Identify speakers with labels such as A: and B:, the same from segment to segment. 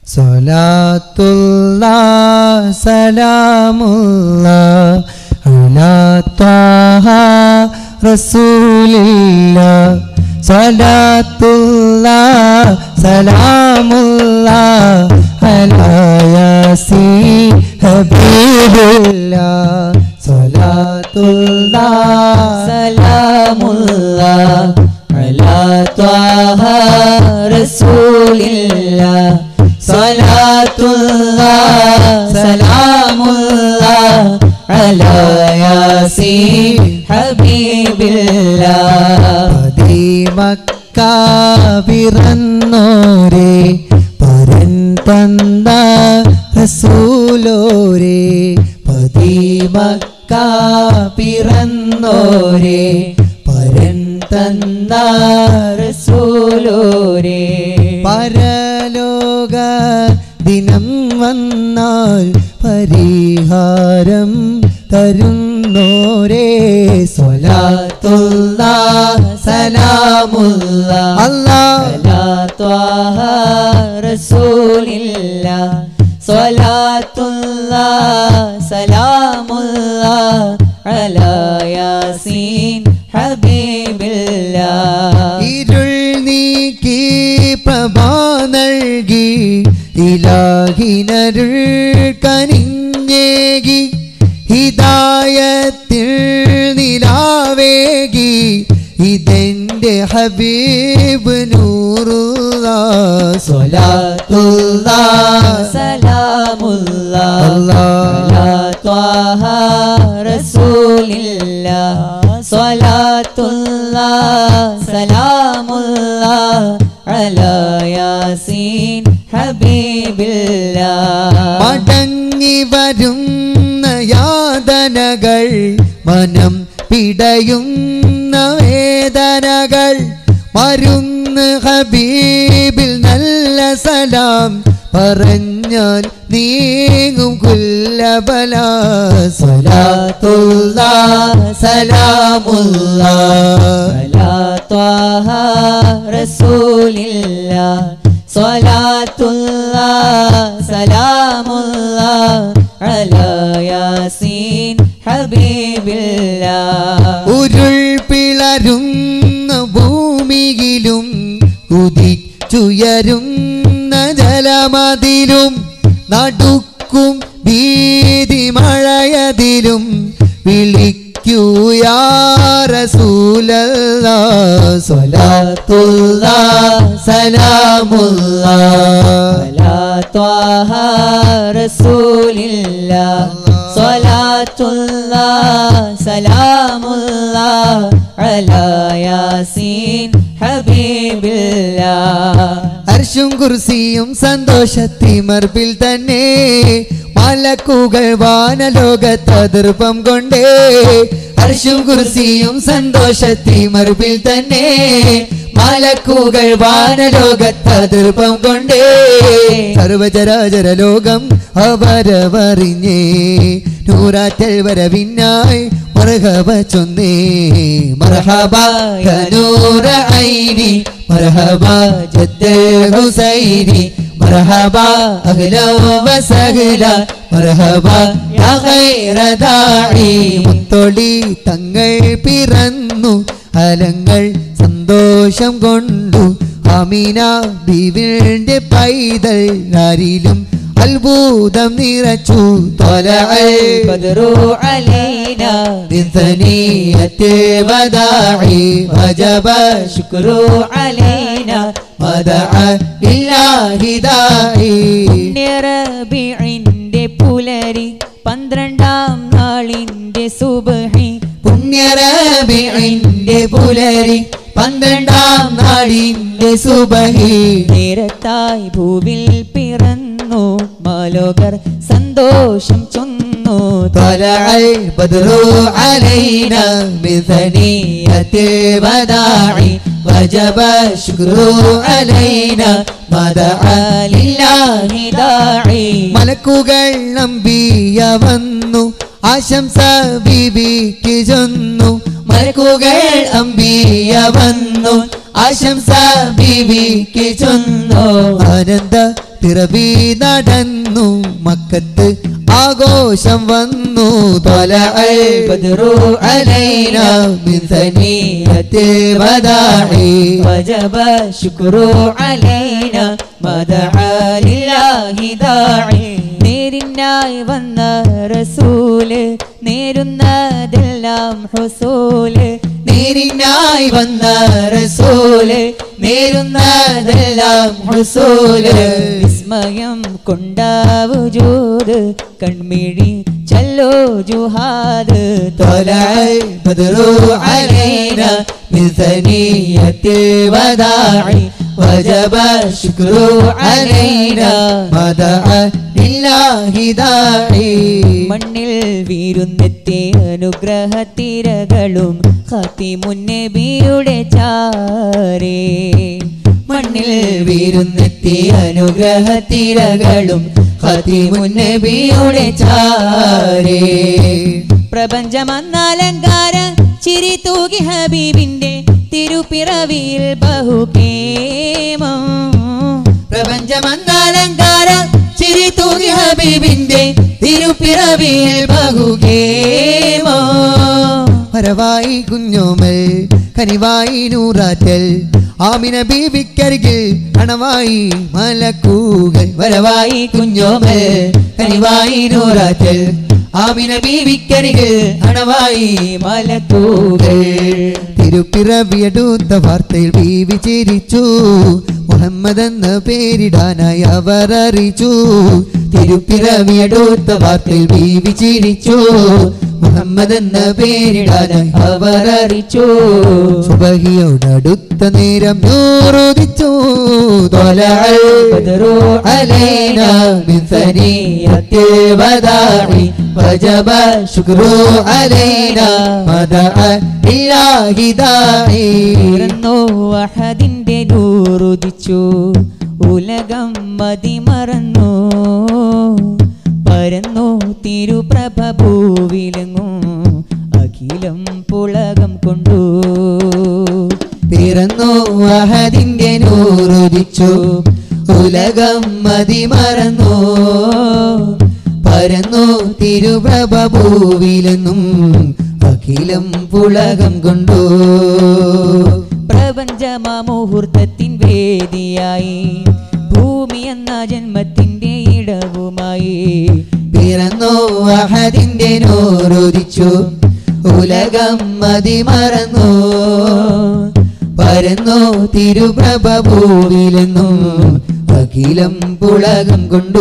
A: സ്വലാത്തുള്ള സലാമുള്ള അലാ ത്വാഹ റസൂലില്ല സ്വലാത്തുള്ള സലാമുള്ള അലാ യാസീൻ ഹബീബില്ല സ്വലാത്തുള്ള
B: സലാമുള്ള അലാ ത്വാഹ റസൂലില്ല സ്വലാത്തുള്ള സലാമുള്ള അലാ യാസീൻ ഹബീബില്ല
A: പതിമക്ക പിറന്നോരേ പരൻ തന്ന റസൂലോരേ പതിമക്ക പിറന്നോരേ പരൻ തന്ന
B: റസൂലോരേ
A: പരലോക ദിനം വന്നാൽ പരിഹാരം തരുന്നോരേ സ്വലാത്തുള്ള സലാമുള്ള അല്ലാ
B: അലാ ത്വാഹ റസൂലില്ല സ്വലാത്തുള്ള സലാമുള്ള അലാ യാസീൻ ഹബീബില്ല
A: ഇരുൾ നീക്കി പ്രഭ നൽകി ഇലാഹിനരുൾ കനിഞ്ഞേകി ഹിദായത്തിൽ നിലാവേകി ഇതെന്റെ ഹബീബ് നൂറുള്ള സ്വലാത്തുള്ള
B: സലാമുള്ള
A: അല്ലാ.
B: അലാ ത്വാഹ റസൂലില്ല സ്വലാത്തുള്ള സലാമുള്ള അലാ യാസീൻ ഹബീബില്ല
A: മടങ്ങി വരുന്ന യാതനകൾ മനം പിടയുന്ന വേദനകൾ മരുന്ന് ഹബീബിൽ നല്ല സലാം പറഞ്ഞാൽ നീങ്ങും കുല്ലബല സലാത്തുള്ള സലാമുള്ള
B: അലാ ത്വാഹ റസൂലില്ല സ്വലാത്തുള്ള സലാമുള്ള അലാ യാസീൻ ഹബീബില്ല
A: ഉരുൾ പിളരുന്ന ഭൂമിയിലും ഉദിച്ചുയരുന്ന ജലമതിലും നടുക്കും ഭീതി മഴയതിലും വിളിക്കൂ യാ റസൂലല്ല സ്വലാത്തുള്ള സലാമുള്ള
B: അലാ ത്വാഹ റസൂലില്ല സ്വലാത്തുള്ള സലാമുള്ള അലാ യാസീൻ ഹബീബില്ല
A: അർഷും കുർസിയും സന്തോഷത്തിമർപ്പിൽ തന്നെ മലക്കുകൾ വാനലോകത്തതിർപ്പം കൊണ്ടേ അർഷും കുർസിയും സന്തോഷത്തിമർപ്പിൽ തന്നെ മലക്കുകൾ വാനലോകത്തതിർപ്പം കൊണ്ടേ സർവചരാചര ലോകം അവരവറിഞ്ഞേ നൂറാറ്റൽ വരവിനായി മർഹബ ചൊന്നേ മർഹബ കനൂറ ഐനി മർഹബ ജദ്ദൽ ഹുസൈനി മർഹബ അഹ്ല വസഹ്ല മർഹബ യാ ഖൈറ ദാഇ മുത്തൊളി തങ്ങൾ പിറന്നു അലങ്ങൾ സന്തോഷം കൊണ്ടു അമീന ബീവിന്റെ പൈതൽ ആരിലും അത്ഭുതം നിറച്ചു തൊലഅൽ
B: بدر علينا
A: من ثنية الوداع وجب
B: شكر علينا
A: مدعا لله داعي
B: പുണ്യറബിഇന്റെ പുലരി പന്ത്രണ്ടാം നാളിന്റെ സുബഹി
A: പുണ്യരബിന്റെ പുലരി പന്ത്രണ്ടാം നാടിന്റെ സുബഹി
B: നേരത്തായി ഭൂവിൽ പിറന്നു മാലോകർ സന്തോഷം ചൊന്നു
A: طلع البدر علينا من ثنية الوداع وجب الشكر علينا مدعا لله
B: ദാഇ
A: മലക്കുകൾ നമ്പിയ വന്നു ആശംസ ബീബിക്ക് ചൊന്നു മലക്കുകൾ അമ്പിയ വന്നു ആശംസ ബീബിക്ക് ചൊന്നു ആനന്ദ തിറവി നടന്നു മക്കത്ത് ആഘോഷം വന്നു തൊല
B: البدر
A: علينا من ثنية الوداع
B: وجب الشكر علينا ما دعا لله داعي നേരിനായി വന്ന റസൂല് നേരുന്നതെല്ലാം ഹുസൂല്
A: നേരിനായി വന്ന റസൂല് നേരുന്നതെല്ലാം ഹുസൂല്
B: വിസ്മയം കൊണ്ടാവുജൂത് കൺമിഴി ചല്ലോ ജുഹാദ്
A: طلع البدر علينا من ثنية الوداع وجب الشكر علينا ما دعا لله داعي
B: മണ്ണിൽ വീരുന്നെത്തിയ അനുഗ്രഹത്തിരകളും ഖത്തിമുന്നബിയുടെ ചാരേ
A: മണ്ണിൽ വീരുന്നെത്തിയ അനുഗ്രഹത്തിരകളും ഖതിമുന്നബിയുടെ ചാരേ
B: പ്രപഞ്ചമന്നാലങ്കാര ചിരി തൂകി ഹബീബിന്റെ തിരുപ്പിറവിയിൽ ബഹുകേമം
A: പ്രപഞ്ചമന്നാലങ്കാര ചിരി തൂകി ഹബീബിന്റെ തിരുപ്പിറവിയിൽ ബഹുകേമോ വരവായി കുഞ്ഞോമൽ കനിവായി നൂറാറ്റൽ ആമിന ബീവിക്കരികിൽ അണവായി മലക്കൂകൾ വരവായി കുഞ്ഞോമൽ കനിവായി നൂറാറ്റൽ ആമിന ബീവിക്കരികിൽ അണവായി മലക്കൂകൾ തിരുപ്പിറവിയെടുത്ത വാർത്തയിൽ ബീവി ചിരിച്ചു മുഹമ്മദ് എന്ന പേരിടാനായി അവർ അറിയിച്ചു തിരുപ്പിറവിയെടുത്ത വാർത്തയിൽ ബീവി ചിരിച്ചു മുഹമ്മദ് എന്ന പേരിടാനായി അവർ അറിയിച്ചു സുബഹിയോടടുത്ത നേരം നൂറുദിച്ചു തൊലഅ البدر علينا من ثنية الوداع وجب الشكر علينا ما دعا لله داعي
B: പിറന്നു വഹദിന്റെ നൂറുദിച്ചു ഉലകം മതിമറന്നു പരന്നു തിരുപ്രഭ ഭൂവിലെങ്ങും അഖിലം പുളകം കൊണ്ടു
A: പിറന്നു അഹദിന്റെ നൂറുദിച്ചു ഉലകം മതിമറന്നു പരന്നു തിരുപ്രഭ ഭൂവിലെന്നും അഖിലം പുളകം കൊണ്ടു
B: പ്രപഞ്ചമാ മുഹൂർത്തത്തിൻ വേദിയായി ഭൂമി എന്ന ജന്മത്തിന്റെ ഇടവുമായി
A: പിറന്നു അഹദിന്റെ നൂറുദിച്ചു ഉലകം മതിമറന്നു പരന്നു തിരുപ്രഭ ഭൂവിലെന്നും അഖിലം പുളകം കൊണ്ടു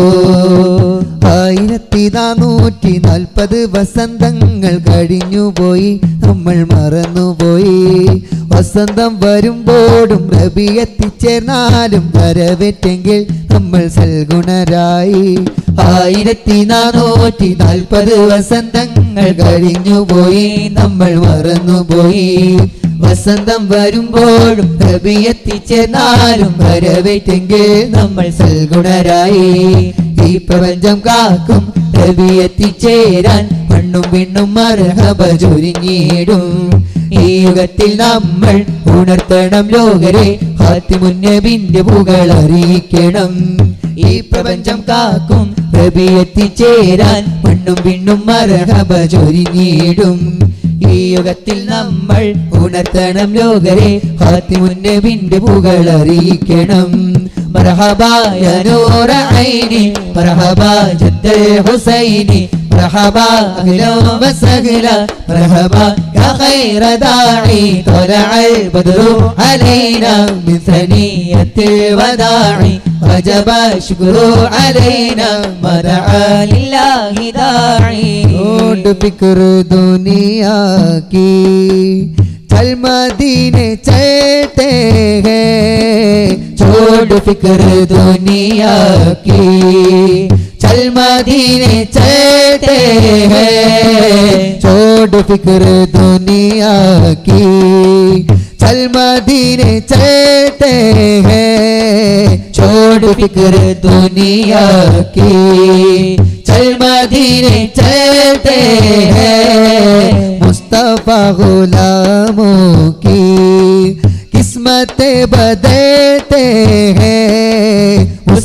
A: ആയിരത്തി നാനൂറ്റി നാൽപ്പത് വസന്തങ്ങൾ കഴിഞ്ഞുപോയി നമ്മൾ മറന്നുപോയി വസന്തം വരുമ്പോഴും റബി എത്തിച്ചേർന്നാലും വരവേറ്റെങ്കിൽ നമ്മൾ സൽഗുണരായി ആയിരത്തി നാനൂറ്റി നാൽപ്പത് വസന്തങ്ങൾ കഴിഞ്ഞുപോയി നമ്മൾ മറന്നുപോയി വസന്തം വരുമ്പോഴും റബി എത്തിച്ചേർന്നാലും വരവേറ്റെങ്കിൽ നമ്മൾ സൽഗുണരായി ഈ പ്രപഞ്ചം കാക്കും റബി എത്തിച്ചേരാൻ മണ്ണും വിണ്ണും മർഹബ ചൊരിഞ്ഞിടും ഈ യുഗത്തിൽ നമ്മൾ ഉണർത്തണം ലോകരെ ഹാത്തിമുന്നബിന്റെ പുകൾ അറിയിക്കണം ഈ പ്രപഞ്ചം കാക്കും റബി എത്തിച്ചേരാൻ മണ്ണും വിണ്ണും മർഹബ ചൊരിഞ്ഞിടും ഈ യുഗത്തിൽ നമ്മൾ ഉണർത്തണം ലോകരെ ഹാത്തിമുന്നബിന്റെ പുകൾ അറിയിക്കണം മർഹബായ നൂറ ഐനി മർഹബ ജദ്ദൽ ഹുസൈനി مرحبا أهلا وسهلا مرحبا يا خير داعي طلع البدر علينا من ثنية الوداع وجب الشكر علينا ما دعا
B: لله داعي
A: छोड़ फिक्र दुनिया की चल मदीने चलते हैं छोड़ फिक्र दुनिया की चल मदीने चलते हैं छोड़ फिक्र दुनिया की चल मदीने चलते हैं छोड़ फिक्र दुनिया की चल मदीने चलते हैं मुस्तफा गुलामों की किस्मत बदलते हैं मुस्तफा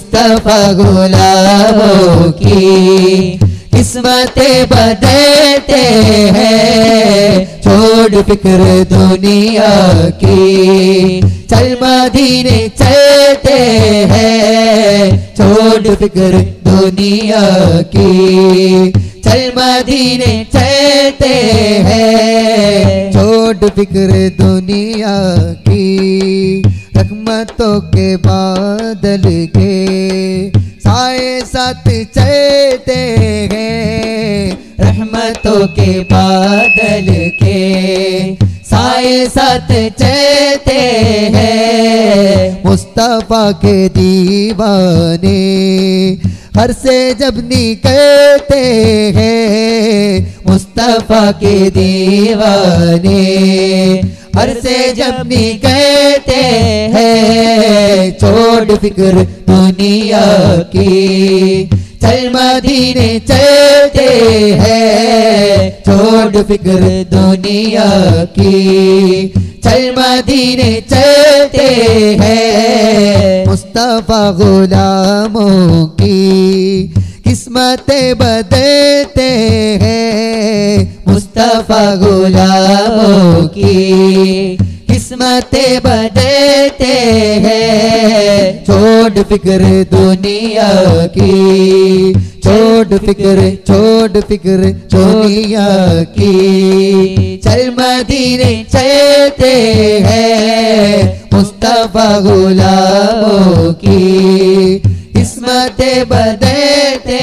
A: मुस्तफा गुलामों की किस्मतें बदलते हैं छोड़ फिक्र दुनिया की चल मदीने चलते हैं छोड़ फिक्र दुनिया की चल मदीने चलते हैं छोड़ फिक्र दुनिया की रहमतों के बादल के साए साथ चलते हैं रहमतों के बादल के साए साथ चलते हैं मुस्तफा के दीवाने हर से जब निकलते हैं मुस्तफा के दीवाने हर से जब निकलते हैं छोड़ फिक्र दुनिया की चल मदीने चलते हैं छोड़ फिक्र दुनिया की चल मदीने चलते हैं मुस्तफा गुलामों की किस्मतें बदलते हैं मुस्तफा गुलामों की किस्मतें बदलते हैं छोड़ फिक्र दुनिया की छोड़ फिक्र छोड़ फिक्र दुनिया की चल मदीने चलते हैं मुस्तफा गुलामों की किस्मतें बदलते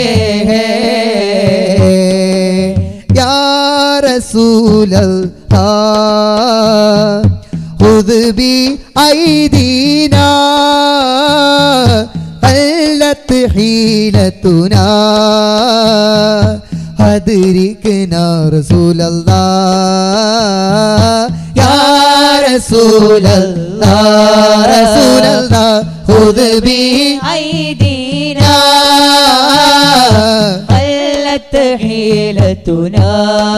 A: हैं या रसूल अल्लाह खुद भी ऐदीना قلت حيلتنا أدركنا رسول الله يا رسول الله رسول الله خذ
B: أيدينا
A: بنا
B: قلت حيلتنا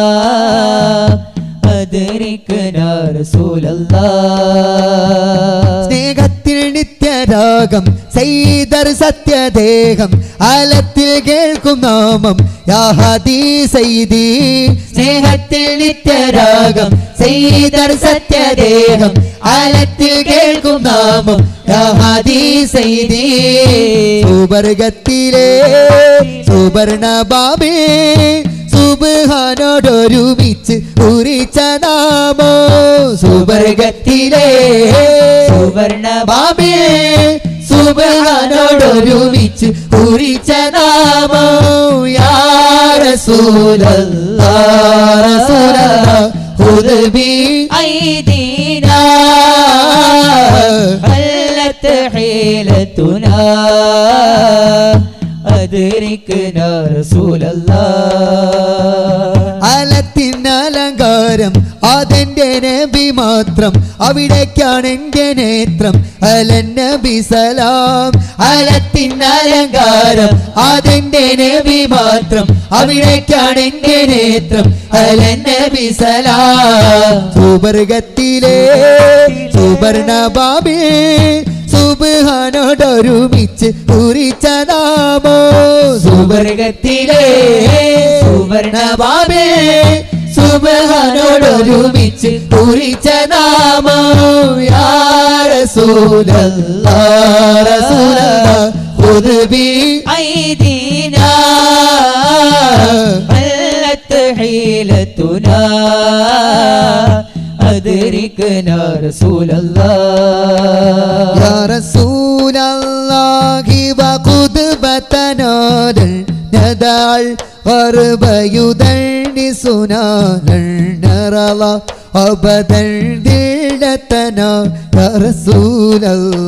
B: أدركنا رسول الله
A: സ്നേഹത്തിൽ നിത്യരാഗം സൈദർ സത്യദേഹം ആലത്തിൽ കേൾക്കും നാമം യാഹദീ സൈദി സ്നേഹത്തിൽ നിത്യരാഗം സൈദർ സത്യദേഹം ആലത്തിൽ കേൾക്കും നാമം യാഹദീ സൈദി സുവർഗത്തിലെ സുവർണ ബാബേ സുബാനോടൊരുമിച്ച് കുറിച്ച നാമോ സുവർഗത്തിലെ സുവർണ ബാബേ സുബാനോടൊരുമിച്ച് കുറിച്ച നാമോ യാ റസൂലല്ലാ റസൂലല്ലാ ഖുദ് ബി
B: أيدينا قلت حيلتنا أدركنا رسول الله
A: അലത്തിനലങ്കാരം അതെന്റെ നബി മാത്രം അവിടേക്കാണ് എന്റെ നേത്രം അലൻ നബി സലാം അലത്തിനലങ്കാരം അതെന്റെ നബി മാത്രം അവിടേക്കാണ് എന്റെ നേത്രം അലൻ നബി സലാം സുവർഗത്തിലെ സുവർണ ബാബേ സുബാനോടൊരുമിച്ച് കുറിച്ച നാമോ സുവർഗത്തിലെ സുവർണ ബാബേ സുബാനോടൊരുമിച്ച് കുറിച്ച നാമോ യാ റസൂലല്ലാ റസൂലല്ലാ ഖുദ് ബി
B: أيدينا قلت حيلتنا أدركنا رسول الله
A: يا رسول الله وقدبتنا ندع الغرب يدنسنا لن نرى أبدا ذلتنا يا رسول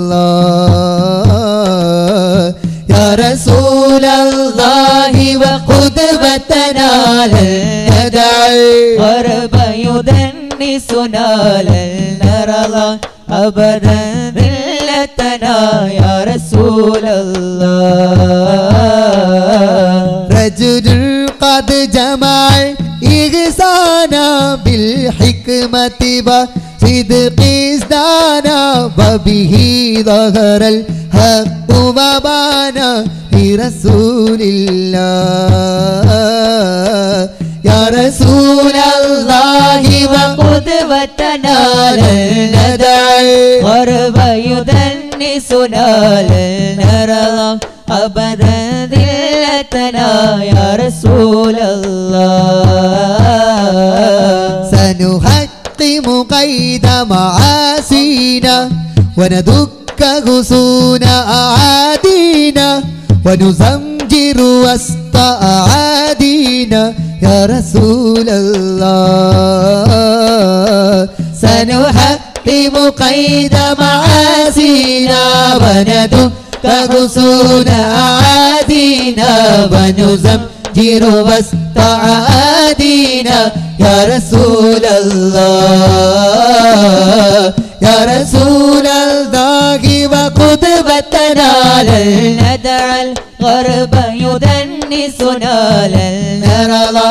A: الله يا رسول الله وقدبتنا لن ندع
B: غرب يدنسنا لن نرى أبدا ذلتنا يا رسول الله
A: رجل قد جمع إغسانا بالحكمة صدق ازدانا وبه ظهر الحق وبانا برسول الله يا رسول الله
B: وقدوتنا للندع غرب يدنسنا للنرى أبدا ذلتنا يا رسول الله
A: سنحطم قيد معاسينا وندك غصون أعادينا ونزمجر وسط أعادينا يا رسول الله سنحطم قيد معاسينا وندك غصون أعادينا ونزمجر وسط أعادينا يا رسول الله يا رسول الله وقدوتنا للنبي
B: ندع الغرب يدنسنا للنرى